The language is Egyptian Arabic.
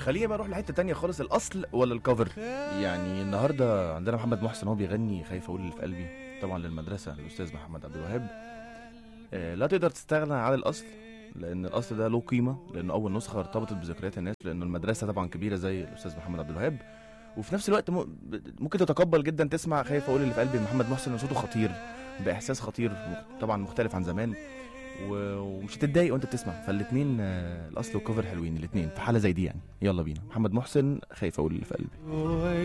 خلينا بقى نروح لحته تانية خالص الاصل ولا الكفر يعني النهارده عندنا محمد محسن هو بيغني خايف اقول اللي في قلبي طبعا للمدرسه الاستاذ محمد عبد الوهاب آه، لا تقدر تستغنى عن الاصل لان الاصل ده له قيمه لانه اول نسخه ارتبطت بذكريات الناس لانه المدرسه طبعا كبيره زي الاستاذ محمد عبد الوهاب وفي نفس الوقت م- ممكن تتقبل جدا تسمع خايف اقول اللي في قلبي محمد محسن إن صوته خطير باحساس خطير مخ- طبعا مختلف عن زمان و- ومش هتتضايق وانت بتسمع فالاثنين الاصل والكفر حلوين الاثنين في حاله زي دي يعني يلا بينا محمد محسن خايف اقول اللي في قلبي